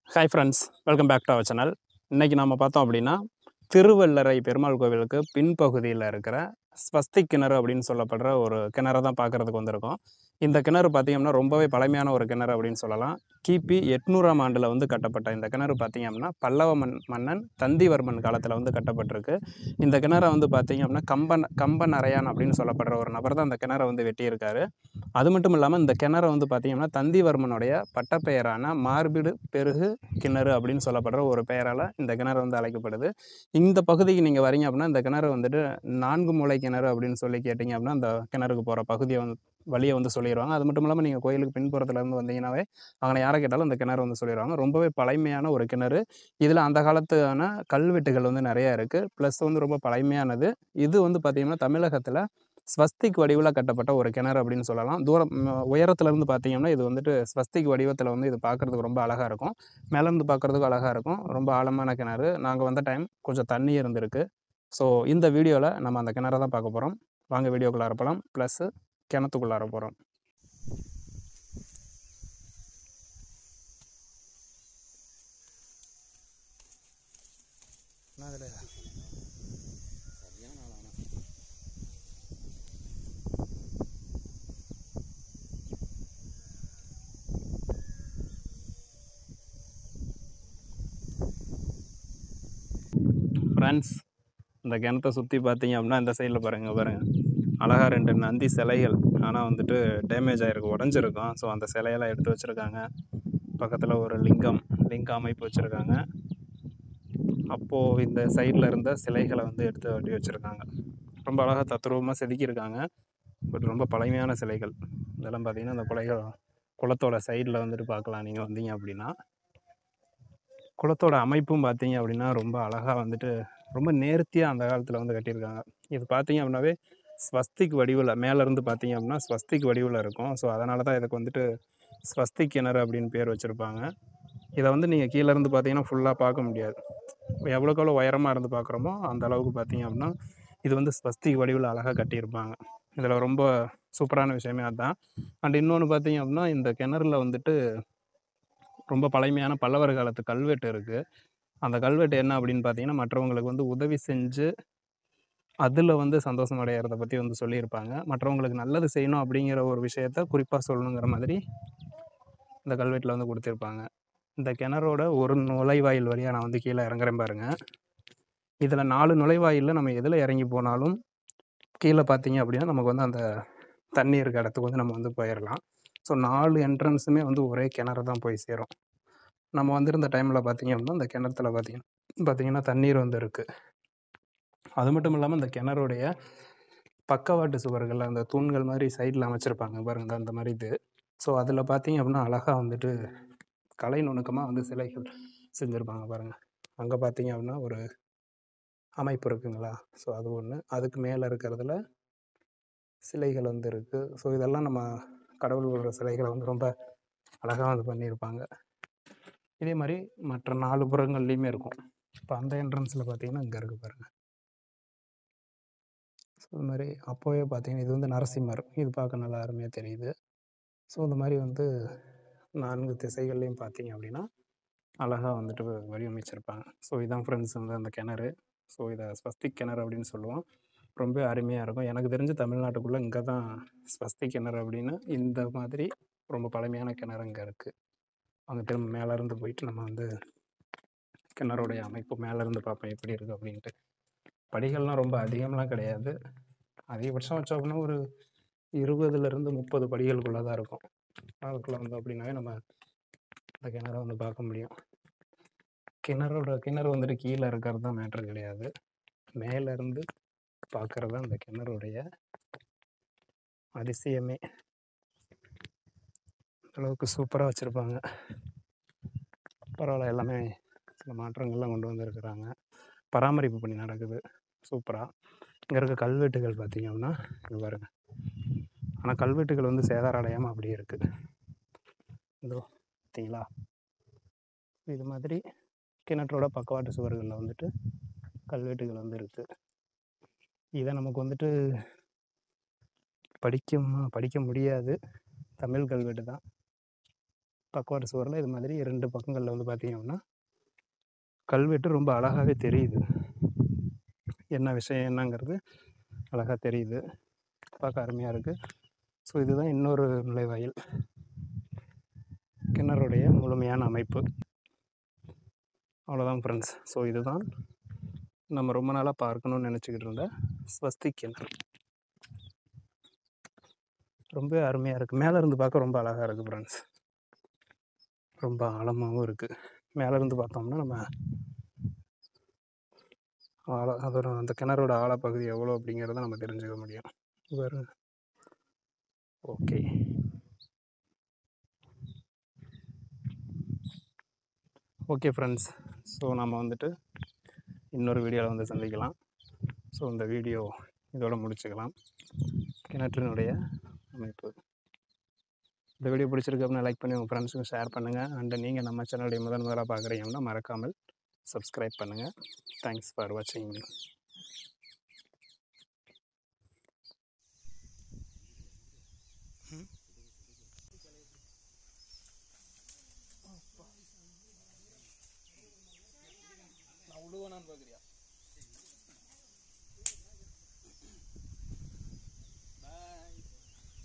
hi friends welcome back to our channel இன்றைக்கி நம்ம பார்த்தோம் அப்படின்னா திருவள்ளரை பெருமாள் கோவிலுக்கு பின்பகுதியில் இருக்கிற ஸ்வஸ்திக் கிணறு அப்படின்னு சொல்லப்படுற ஒரு கிணறை தான் பார்க்குறதுக்கு வந்திருக்கோம் இந்த கிணறு பார்த்திங்கன்னா ரொம்பவே பழமையான ஒரு கிணறு அப்படின்னு சொல்லலாம் கிபி எட்நூறாம் ஆண்டில் வந்து கட்டப்பட்ட இந்த கிணறு பார்த்திங்க அப்படின்னா பல்லவ மன் மன்னன் தந்திவர்மன் காலத்தில் வந்து கட்டப்பட்டிருக்கு இந்த கிணறை வந்து பார்த்திங்க அப்படின்னா கம்பன் கம்பன் அரையான் அப்படின்னு சொல்லப்படுற ஒரு நபர் தான் இந்த கிணறை வந்து வெட்டியிருக்காரு அது மட்டும் இல்லாமல் இந்த கிணறை வந்து பார்த்திங்கன்னா தந்திவர்மனுடைய பட்டப்பெயரான மார்பிடு பெருகு கிணறு அப்படின்னு சொல்லப்படுற ஒரு பெயரால் இந்த கிணறு வந்து அழைக்கப்படுது இந்த பகுதிக்கு நீங்கள் வரீங்க அப்படின்னா இந்த கிணறு வந்துட்டு நான்கு மூலை கிணறு அப்படின்னு சொல்லி கேட்டிங்க அப்படின்னா அந்த கிணறுக்கு போகிற பகுதியை வந்து வழியை வந்து சொல்லிடுவாங்க அது மட்டும் இல்லாமல் நீங்கள் கோயிலுக்கு பின்புறத்துல இருந்து வந்தீங்கன்னாவே அங்கே யாரை கேட்டாலும் அந்த கிணறு வந்து சொல்லிடுவாங்க ரொம்பவே பழமையான ஒரு கிணறு இதில் அந்த காலத்தான கல்வெட்டுகள் வந்து நிறையா இருக்குது ப்ளஸ் வந்து ரொம்ப பழமையானது இது வந்து பார்த்திங்கன்னா தமிழகத்தில் ஸ்வஸ்திக் வடிவில் கட்டப்பட்ட ஒரு கிணறு அப்படின்னு சொல்லலாம் தூரம் ம், உயரத்துல இருந்து பார்த்தீங்கன்னா இது வந்துட்டு ஸ்வஸ்திக் வடிவத்தில் வந்து இது பார்க்குறதுக்கு ரொம்ப அழகாக இருக்கும் மேலேருந்து பார்க்குறதுக்கும் அழகாக இருக்கும் ரொம்ப ஆழமான கிணறு நாங்கள் வந்த டைம் கொஞ்சம் தண்ணி இருந்திருக்கு ஸோ இந்த வீடியோவில் நம்ம அந்த கிணறை தான் பார்க்க போகிறோம் வாங்க வீடியோக்குள்ளார போகலாம் ப்ளஸ்ஸு கிணத்துக்குள்ளார போகிறோம் ஃப்ரெண்ட்ஸ் இந்த கிணத்தை சுற்றி பார்த்தீங்க அப்படின்னா இந்த சைடில் பாருங்கள் பாருங்கள் அழகாக ரெண்டு நந்தி சிலைகள் ஆனால் வந்துட்டு டேமேஜ் ஆகிருக்கு உடஞ்சிருக்கும் ஸோ அந்த சிலையெல்லாம் எடுத்து வச்சுருக்காங்க பக்கத்தில் ஒரு லிங்கம் லிங்க அமைப்பு வச்சுருக்காங்க அப்போது இந்த சைடில் இருந்த சிலைகளை வந்து எடுத்து ஒட்டி வச்சுருக்காங்க ரொம்ப அழகாக தத்ரூபமாக செதுக்கியிருக்காங்க பட் ரொம்ப பழமையான சிலைகள் இதெல்லாம் பார்த்தீங்கன்னா இந்த குலைகள் குளத்தோட சைடில் வந்துட்டு பார்க்கலாம் நீங்கள் வந்தீங்க அப்படின்னா குளத்தோட அமைப்பும் பார்த்தீங்க அப்படின்னா ரொம்ப அழகாக வந்துட்டு ரொம்ப நேர்த்தியாக அந்த காலத்தில் வந்து கட்டியிருக்காங்க இது பார்த்தீங்க அப்படின்னாவே ஸ்வஸ்திக் வடிவில் மேலேருந்து பார்த்தீங்க அப்படின்னா ஸ்வஸ்திக் வடிவில் இருக்கும் ஸோ அதனால தான் இதுக்கு வந்துட்டு ஸ்வஸ்திக் கிணறு அப்படின்னு பேர் வச்சுருப்பாங்க இதை வந்து நீங்கள் கீழே இருந்து பார்த்தீங்கன்னா ஃபுல்லாக பார்க்க முடியாது எவ்வளோக்கு எவ்வளோ உயரமாக இருந்து பார்க்குறோமோ அந்த அளவுக்கு பார்த்தீங்க அப்படின்னா இது வந்து ஸ்வஸ்திக் வடிவில் அழகாக கட்டியிருப்பாங்க இதில் ரொம்ப சூப்பரான விஷயமே அதுதான் அண்ட் இன்னொன்று பார்த்தீங்க அப்படின்னா இந்த கிணறுல வந்துட்டு ரொம்ப பழமையான பல்லவர் காலத்து கல்வெட்டு இருக்குது அந்த கல்வெட்டு என்ன அப்படின்னு பார்த்தீங்கன்னா மற்றவங்களுக்கு வந்து உதவி செஞ்சு அதில் வந்து சந்தோஷம் அடையிறத பற்றி வந்து சொல்லியிருப்பாங்க மற்றவங்களுக்கு நல்லது செய்யணும் அப்படிங்கிற ஒரு விஷயத்த குறிப்பாக சொல்லணுங்கிற மாதிரி இந்த கல்வெட்டில் வந்து கொடுத்துருப்பாங்க இந்த கிணறோட ஒரு நுழைவாயில் வழியாக நான் வந்து கீழே இறங்குறேன் பாருங்க இதில் நாலு நுழைவாயிலில் நம்ம எதில் இறங்கி போனாலும் கீழே பார்த்தீங்க அப்படின்னா நமக்கு வந்து அந்த தண்ணி இருக்க இடத்துக்கு வந்து நம்ம வந்து போயிடலாம் ஸோ நாலு என்ட்ரன்ஸுமே வந்து ஒரே கிணறு தான் போய் சேரும் நம்ம வந்திருந்த டைமில் பார்த்தீங்க அப்படின்னா இந்த கிணத்துல பார்த்தீங்கன்னா பார்த்தீங்கன்னா தண்ணீர் வந்து இருக்குது அது மட்டும் இல்லாமல் இந்த கிணறுடைய பக்கவாட்டு சுவர்கள் அந்த தூண்கள் மாதிரி சைடில் அமைச்சிருப்பாங்க பாருங்க அந்த மாதிரி இது ஸோ அதில் பார்த்தீங்க அப்படின்னா அழகாக வந்துட்டு கலை நுணுக்கமாக வந்து சிலைகள் செஞ்சுருப்பாங்க பாருங்கள் அங்கே பார்த்தீங்க அப்படின்னா ஒரு அமைப்பு இருக்குங்களா ஸோ அது ஒன்று அதுக்கு மேலே இருக்கிறதுல சிலைகள் வந்து இருக்குது ஸோ இதெல்லாம் நம்ம கடவுளோட சிலைகளை வந்து ரொம்ப அழகாக வந்து பண்ணியிருப்பாங்க இதே மாதிரி மற்ற நாலு புறங்கள்லேயுமே இருக்கும் இப்போ அந்த என்ட்ரன்ஸில் பார்த்தீங்கன்னா இங்கே இருக்குது பாருங்கள் ஸோ இது மாதிரி அப்போவே பார்த்தீங்கன்னா இது வந்து நரசிம்மர் இது பார்க்க நல்லா அருமையாக தெரியுது ஸோ இந்த மாதிரி வந்து நான்கு திசைகள்லையும் பார்த்தீங்க அப்படின்னா அழகாக வந்துட்டு வடிவமைச்சிருப்பாங்க ஸோ இதான் ஃப்ரெண்ட்ஸ் வந்து அந்த கிணறு ஸோ இதை ஸ்வஸ்திக் கிணறு அப்படின்னு சொல்லுவோம் ரொம்ப அருமையாக இருக்கும் எனக்கு தெரிஞ்சு தமிழ்நாட்டுக்குள்ளே இங்கே தான் ஸ்வஸ்திக் கிணறு அப்படின்னு இந்த மாதிரி ரொம்ப பழமையான கிணறு இங்கே இருக்குது அங்கே திரும்ப மேலேருந்து போயிட்டு நம்ம வந்து கிணறுடைய அமைப்பு மேலேருந்து பார்ப்போம் எப்படி இருக்குது அப்படின்ட்டு படிகள்லாம் ரொம்ப அதிகம்லாம் கிடையாது அதிகபட்சம் வச்சோம் அப்படின்னா ஒரு இருபதுலேருந்து முப்பது படிகளுக்குள்ளே தான் இருக்கும் அதுக்குள்ளே வந்து அப்படின்னாவே நம்ம இந்த கிணறை வந்து பார்க்க முடியும் கிணறோட கிணறு வந்துட்டு கீழே இருக்கிறது தான் மேட்ரு கிடையாது மேலேருந்து பார்க்குறது தான் இந்த கிணறுடைய அதிசயமே அளவுக்கு சூப்பராக வச்சுருப்பாங்க பரவாயில்ல எல்லாமே சில மாற்றங்கள்லாம் கொண்டு வந்திருக்கிறாங்க பராமரிப்பு பணி நடக்குது சூப்பராக இங்கே இருக்க கல்வெட்டுகள் பார்த்தீங்க அப்படின்னா இங்கே பாருங்க ஆனால் கல்வெட்டுகள் வந்து சேதாரம் அடையாமல் அப்படியே இருக்குது இதோ பார்த்தீங்களா இது மாதிரி கிணற்றோட பக்கவாட்டு சுவர்களில் வந்துட்டு கல்வெட்டுகள் வந்து இருக்குது இதை நமக்கு வந்துட்டு படிக்க படிக்க முடியாது தமிழ் கல்வெட்டு தான் பக்கவாட்டு சுவரில் இது மாதிரி ரெண்டு பக்கங்களில் வந்து பார்த்தீங்க அப்படின்னா கல்வெட்டு ரொம்ப அழகாகவே தெரியுது என்ன விஷயம் என்னங்கிறது அழகாக தெரியுது பார்க்க அருமையாக இருக்குது ஸோ இதுதான் இன்னொரு நுழைவாயில் கிணறுடைய முழுமையான அமைப்பு அவ்வளோதான் ஃப்ரெண்ட்ஸ் ஸோ இதுதான் நம்ம ரொம்ப நாளாக பார்க்கணும்னு நினச்சிக்கிட்டு இருந்த ஸ்வஸ்தி கிணறு ரொம்ப அருமையாக இருக்குது மேலே இருந்து பார்க்க ரொம்ப அழகாக இருக்குது ஃப்ரெண்ட்ஸ் ரொம்ப ஆழமாகவும் இருக்குது மேலே இருந்து பார்த்தோம்னா நம்ம ஆழ அதோட அந்த கிணறோட ஆழப்பகுதி எவ்வளோ அப்படிங்கிறத நம்ம தெரிஞ்சுக்க முடியும் பாருங்க ஓகே ஓகே ஃப்ரெண்ட்ஸ் ஸோ நம்ம வந்துட்டு இன்னொரு வீடியோவில் வந்து சந்திக்கலாம் ஸோ இந்த வீடியோ இதோட முடிச்சுக்கலாம் கிணற்றினுடைய அமைப்பு இந்த வீடியோ பிடிச்சிருக்கு அப்படின்னா லைக் பண்ணி உங்கள் ஃப்ரெண்ட்ஸுக்கும் ஷேர் பண்ணுங்கள் அண்டு நீங்கள் நம்ம சேனலுடைய முதன் முதலாக பார்க்குறீங்கன்னா மறக்காமல் சப்ஸ்கிரைப் பண்ணுங்கள் தேங்க்ஸ் ஃபார் வாட்சிங் நான் விடுவேனான்னு பார்க்குறியா